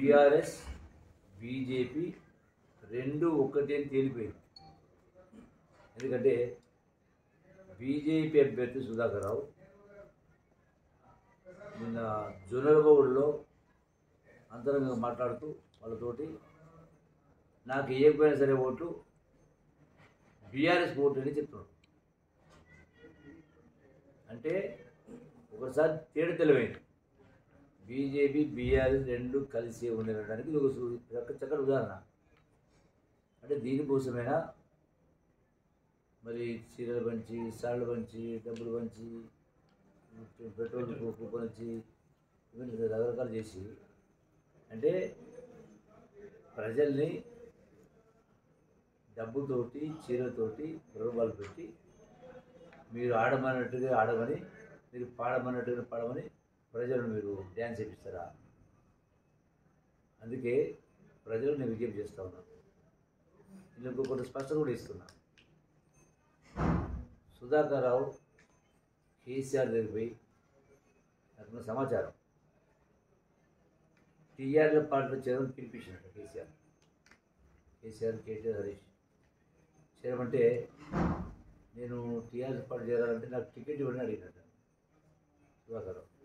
BRS BJP రెండు ఒక్కటే అని తేలిపోయింది ఎందుకంటే బీజేపీ అభ్యర్థి సుధాకర్ రావు నిన్న జొన్నలగౌడ్లో అంతరంగంగా మాట్లాడుతూ వాళ్ళతోటి నాకు వేయకపోయినా సరే ఓట్లు బీఆర్ఎస్ ఓట్లు అని చెప్తున్నాడు అంటే ఒకసారి తేడా తెలివైంది బీజేపీ బీఆర్ఎస్ రెండు కలిసి ఉండడానికి ఇది ఒక సు- ఒక చక్కటి ఉదాహరణ అంటే దీనికోసమైనా మరి చీరలు పంచి సాళ్ళు పంచి డబ్బులు పంచి పెట్రోల్ కూపన్ ఇచ్చి ఇవన్నీ రకరకాలు చేసి అంటే ప్రజల్ని డబ్బుతోటి చీరతోటి ప్రలోభాలు పెట్టి మీరు ఆడమన్నట్టుగా ఆడమని మీరు పాడమన్నట్టుగా పాడమని ప్రజలను మీరు డ్యాన్స్ చేపిస్తారా అందుకే ప్రజలు నేను విజ్ఞప్తి చేస్తా ఉన్నాను నేను ఇంకొకటి స్పష్టత కూడా ఇస్తున్నా సుధాకర్ రావు కేసీఆర్ దగ్గర పోయి నాకున్న సమాచారం టీఆర్ఎల్ పార్టీలో చేరని పిలిపించినట్టు కేసీఆర్ కేసీఆర్ కేటీఆర్ హరీష్ చేరమంటే నేను టీఆర్ఎస్ పార్టీ చేరాలంటే నాకు టికెట్ ఇవ్వని అడిగినట్టు సుధాకర్ రావు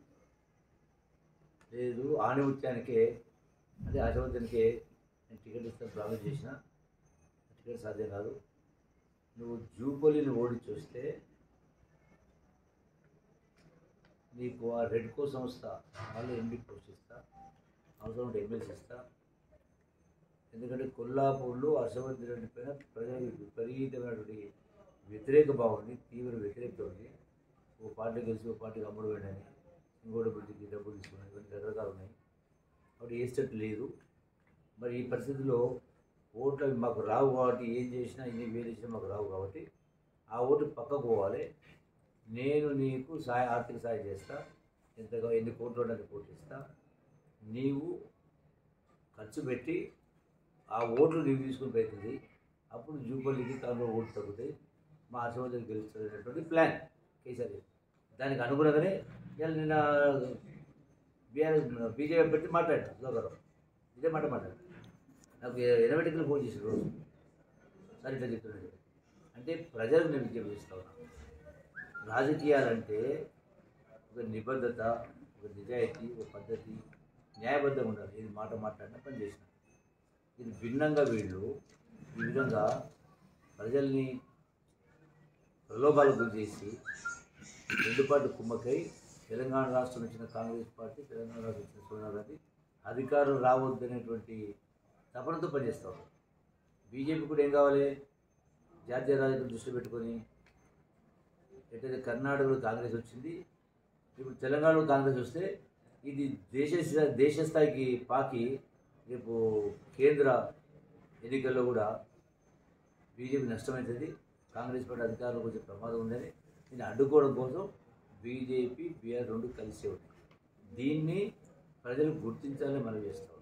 లేదు ఆణిముత్యానికే అంటే ఆశవత్యానికే నేను టికెట్ ఇస్తాను ప్రామిస్ చేసిన టికెట్ సాధ్యం కాదు నువ్వు జూపల్లిని ఓడించి వస్తే నీకు ఆ రెడ్కో సంస్థ మళ్ళీ ఎంపీ పోస్ట్ ఇస్తా అవసరం ఉంటే ఎమ్మెల్సీ ఇస్తా ఎందుకంటే కొల్లాపూర్లో హర్షవర్ధన్ రెడ్డి పైన ప్రజలకు విపరీతమైనటువంటి వ్యతిరేక భావం ఉంది తీవ్ర వ్యతిరేకత ఉంది ఓ పార్టీ గెలిచి ఓ పార్టీకి అమ్ముడు వేయడని ఇంకోటి బిడ్డకి డబ్బులు తీసుకుని ఇవన్నీ రకరకాలు ఉన్నాయి అప్పుడు వేసేటట్టు లేదు మరి ఈ పరిస్థితిలో ఓట్లు అవి మాకు రావు కాబట్టి ఏం చేసినా ఎన్ని వేలు ఇచ్చినా మాకు రావు కాబట్టి ఆ ఓటు పక్కకు పోవాలి నేను నీకు సాయ ఆర్థిక సాయం చేస్తా ఎంతగా ఎన్ని కోట్లు ఉంటే కోట్లు ఇస్తా నీవు ఖర్చు పెట్టి ఆ ఓట్లు నీవు తీసుకుని పోతుంది అప్పుడు జూపల్లికి తనలో ఓట్లు తగ్గుతాయి మా హర్షవర్ధన్ గెలుస్తుంది అనేటువంటి ప్లాన్ కేసీఆర్ దానికి అనుగుణంగానే ఇవాళ నిన్న బీఆర్ఎస్ బీజేపీ పెట్టి మాట్లాడాను సుధాకర్ ఇదే మాట మాట్లాడాను నాకు ఎనవెటికల్ ఫోన్ చేసిన రోజు సరే ఇట్లా చెప్తున్నాడు అంటే ప్రజలకు నేను విజ్ఞప్తి చేస్తా ఉన్నాను రాజకీయాలంటే ఒక నిబద్ధత ఒక నిజాయితీ ఒక పద్ధతి న్యాయబద్ధంగా ఉండాలి ఇది మాట మాట్లాడిన పని చేసిన ఇది భిన్నంగా వీళ్ళు ఈ విధంగా ప్రజల్ని ప్రలోభాలకు గురి చేసి రెండు పార్టీ కుమ్మకై తెలంగాణ రాష్ట్రం వచ్చిన కాంగ్రెస్ పార్టీ తెలంగాణ రాష్ట్రం వచ్చిన సోనియా గాంధీ అధికారం రావద్దనేటువంటి తపనతో పనిచేస్తారు బీజేపీ కూడా ఏం కావాలి జాతీయ రాజకీయం దృష్టి పెట్టుకొని ఎట్లయితే కర్ణాటకలో కాంగ్రెస్ వచ్చింది ఇప్పుడు తెలంగాణలో కాంగ్రెస్ వస్తే ఇది దేశ దేశ స్థాయికి పాకి రేపు కేంద్ర ఎన్నికల్లో కూడా బీజేపీ నష్టమవుతుంది కాంగ్రెస్ పార్టీ అధికారంలోకి వచ్చే ప్రమాదం ఉందని దీన్ని అడ్డుకోవడం కోసం బీజేపీ బీఆర్ రెండు కలిసి ఉన్నాయి దీన్ని ప్రజలు గుర్తించాలని మనం చేస్తాం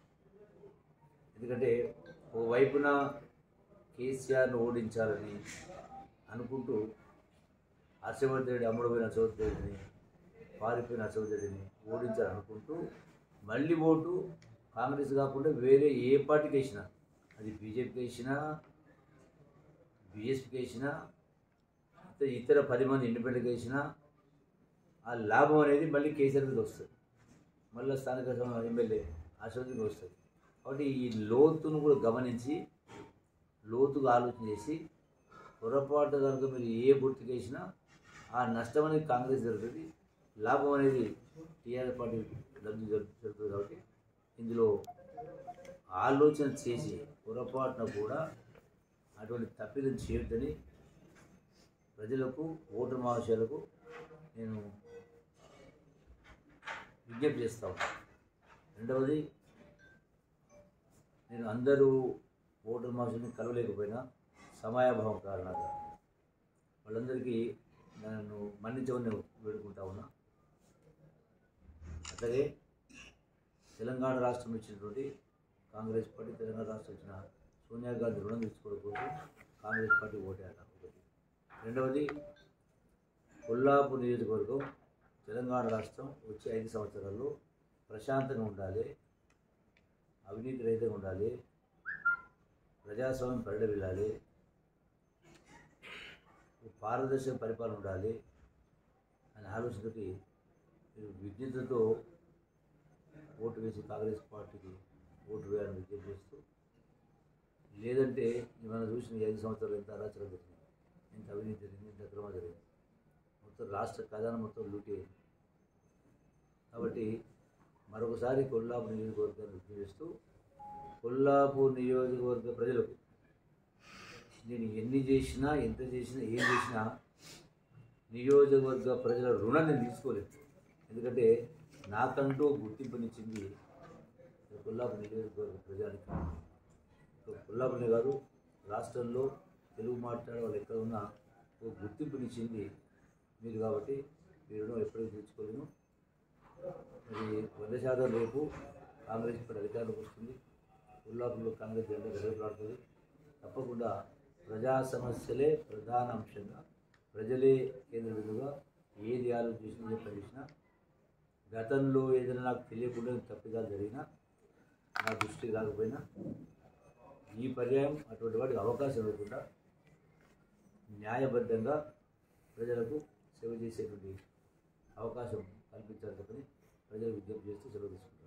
ఎందుకంటే ఓవైపున కేసీఆర్ను ఓడించాలని అనుకుంటూ హర్షవర్ధనుడి అమ్ముడుపోయిన హర్షవర్ధనుడిని పారిపోయిన హర్షవర్ధనుడిని ఓడించాలనుకుంటూ మళ్ళీ ఓటు కాంగ్రెస్ కాకుండా వేరే ఏ పార్టీకి వేసినా అది బీజేపీకి వేసినా బీఎస్పీకి వేసినా ఇతర ఇతర పది మంది ఇండిపెండెంట్గా వేసినా ఆ లాభం అనేది మళ్ళీ కేసీఆర్ మీద వస్తుంది మళ్ళీ స్థానిక సమ- ఎమ్మెల్యే హర్షవర్ధన్కి వస్తుంది కాబట్టి ఈ లోతును కూడా గమనించి లోతుగా ఆలోచన చేసి పొరపాటు కనుక మీరు ఏ గుర్తుకు వేసినా ఆ నష్టం అనేది కాంగ్రెస్ జరుగుతుంది లాభం అనేది టీఆర్ఎస్ పార్టీ లబ్ధి జరు- జరుగుతుంది కాబట్టి ఇందులో ఆలోచన చేసి పొరపాటున కూడా అటువంటి తప్పిదం చేయొద్దని ప్రజలకు ఓటర్ మహాశయులకు నేను విజ్ఞప్తి చేస్తా ఉన్నాను రెండవది నేను అందరూ ఓటర్ మహాశయుని కలవలేకపోయినా సమయాభావం కారణంగా వాళ్ళందరికీ నన్ను మన్నించమని నేను వేడుకుంటా ఉన్నా అట్లాగే తెలంగాణ రాష్ట్రం ఇచ్చినటువంటి కాంగ్రెస్ పార్టీ తెలంగాణ రాష్ట్రం ఇచ్చిన సోనియా గాంధీ రుణం తీసుకోవడం కోసం కాంగ్రెస్ పార్టీ ఓటేయాలి ఒకటి రెండవది కొల్లాపూర్ నియోజకవర్గం తెలంగాణ రాష్ట్రం వచ్చే ఐదు సంవత్సరాల్లో ప్రశాంతంగా ఉండాలి అవినీతి రహితంగా ఉండాలి ప్రజాస్వామ్యం పరిడ వెళ్ళాలి పారదర్శక పరిపాలన ఉండాలి అనే ఆలోచనతోటి మీరు విజ్ఞతతో ఓటు వేసి కాంగ్రెస్ పార్టీకి ఓటు వేయాలని విజ్ఞప్తి చేస్తూ లేదంటే మనం చూసిన ఈ ఐదు సంవత్సరాలు ఎంత అరాచకం జరిగింది ఎంత అవినీతి జరిగింది ఎంత అక్రమం జరిగింది మొత్తం రాష్ట్ర ఖజానా మొత్తం లూటీ అయింది కాబట్టి మరొకసారి కొల్లాపూర్ నియోజకవర్గాన్ని విజ్ఞప్తి చేస్తూ కొల్లాపూర్ నియోజకవర్గ ప్రజలకు నేను ఎన్ని చేసినా ఎంత చేసినా ఏం చేసినా నియోజకవర్గ ప్రజల రుణం నేను తీసుకోలేదు ఎందుకంటే నాకంటూ గుర్తింపునిచ్చింది కొల్లాపూర్ నియోజకవర్గ ప్రజానికి ఒక కొల్లాపూర్నే కాదు రాష్ట్రంలో తెలుగు మాట్లాడే వాళ్ళు ఎక్కడ ఉన్నా ఒక గుర్తింపునిచ్చింది మీరు కాబట్టి మీ రుణం ఎప్పటికీ తీర్చుకోలేను మరి వంద శాతం రేపు కాంగ్రెస్ ఇప్పుడు అధికారంలోకి వస్తుంది కొల్లాపూర్లో కాంగ్రెస్ జెండా ఎగరపడుతుంది తప్పకుండా ప్రజా సమస్యలే ప్రధాన అంశంగా ప్రజలే కేంద్ర బిందుగా ఏది ఆలోచించినా ఏ పని చేసినా గతంలో ఏదైనా నాకు తెలియకుండా తప్పిదాలు జరిగినా నా దృష్టికి రాకపోయినా ఈ పర్యాయం అటువంటి వాటికి అవకాశం ఇవ్వకుండా న్యాయబద్ధంగా ప్రజలకు సేవ చేసేటువంటి అవకాశం కల్పించాలని చెప్పని ప్రజలకు విజ్ఞప్తి చేస్తూ సెలవు తీసుకుంటాను